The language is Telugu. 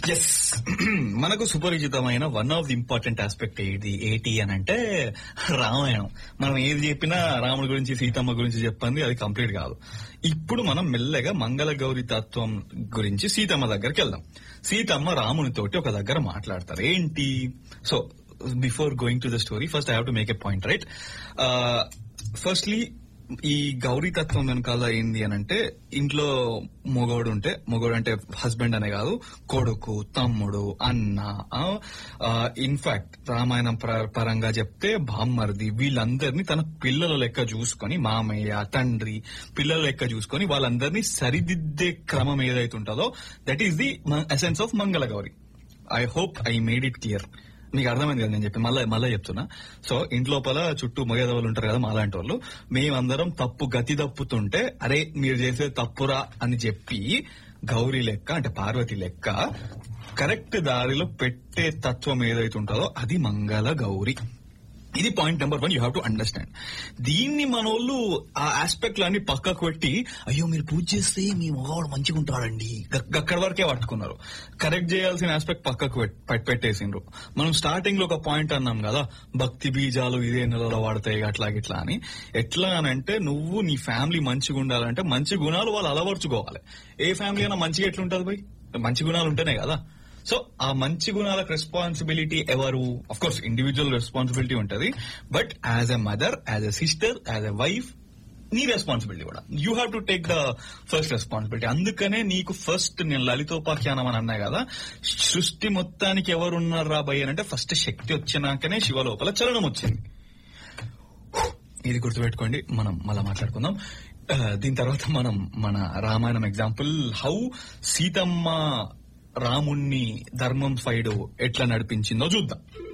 ఎస్ మనకు సుపరిచితమైన one of the important aspect ఏది ఏంటి అని అంటే రామాయణం మనం ఏది చెప్పినా రాముడి గురించి సీతమ్మ గురించి చెప్పింది అది కంప్లీట్ కాదు ఇప్పుడు మనం మెల్లగా మంగళ గౌరి తత్వం గురించి సీతమ్మ దగ్గరికి వెళ్దాం సీతమ్మ రామునితోటి ఒక దగ్గర మాట్లాడతారు ఏంటి so before going to the story first I have to make a point right firstly ఈ గౌరీ తత్వం వెనకాల ఏంది అని అంటే ఇంట్లో మొగోడు ఉంటే మొగోడు అంటే హస్బెండ్ అనే కాదు కొడుకు తమ్ముడు అన్న ఇన్ఫాక్ట్ రామాయణం ప్ర- పరంగా చెప్తే బామ్మర్ది వీళ్ళందరినీ తన పిల్లల లెక్క చూసుకొని మామయ్య తండ్రి పిల్లల లెక్క చూసుకొని వాళ్ళందరినీ సరిదిద్దే క్రమం ఏదైతే ఉంటుందో that is the essence of Mangala Gauri I hope I made it clear నీకు అర్థమైంది కదా నేను చెప్పి మళ్ళీ మళ్ళీ చెప్తున్నా సో ఇంట్లోపల చుట్టూ మొగేదవాళ్ళు ఉంటారు కదా మాలాంటి వాళ్ళు మేమందరం తప్పు గతి తప్పుతుంటే అరే మీరు చేసేది తప్పురా అని చెప్పి గౌరీ లెక్క అంటే పార్వతి లెక్క కరెక్ట్ దారిలో పెట్టే తత్వం ఏదైతే ఉంటుందో అది మంగళ గౌరి ఇది point number one you have to understand దీన్ని మనోళ్ళు ఆ ఆస్పెక్ట్ అన్ని పక్కకు పెట్టి అయ్యో మీరు పూజ చేస్తే మీ మగవాడు మంచిగా ఉంటాడండి గక్- అక్కడి వరకే పట్టుకున్నారు కరెక్ట్ చేయాల్సిన ఆస్పెక్ట్ పక్కకు పెట్- పెట్- పెట్టేసిండ్రు మనం స్టార్టింగ్ లో ఒక పాయింట్ అన్నాం కదా భక్తి బీజాలు ఇదే నెలలో వాడతాయి అట్లా ఇట్లా అని ఎట్లా అని అంటే నువ్వు నీ ఫ్యామిలీ మంచిగా ఉండాలంటే మంచి గుణాలు వాళ్ళు అలవర్చుకోవాలి ఏ ఫ్యామిలీ అయినా మంచిగా ఎట్లుంటది పోయి మంచి గుణాలు ఉంటేనే కదా సో ఆ మంచి గుణాలకు రెస్పాన్సిబిలిటీ ఎవరు అఫ్ కోర్స్ ఇండివిజువల్ రెస్పాన్సిబిలిటీ ఉంటది but as a mother as a sister as a wife నీ రెస్పాన్సిబిలిటీ కూడా you have to take the first responsibility అందుకనే నీకు ఫస్ట్ నేను లలితోపాఖ్యానం అని అన్నా కదా సృష్టి మొత్తానికి ఎవరున్నారు రాబోయే అంటే ఫస్ట్ శక్తి వచ్చినాకనే శివ లోపల చలనం వచ్చింది ఇది గుర్తుపెట్టుకోండి మనం మళ్ళా మాట్లాడుకుందాం ఆ, దీని తర్వాత మనం మన రామాయణం ఎగ్జాంపుల్ హౌ సీతమ్మ రాముణ్ణి ధర్మం సైడ్ ఎట్లా నడిపించిందో చూద్దాం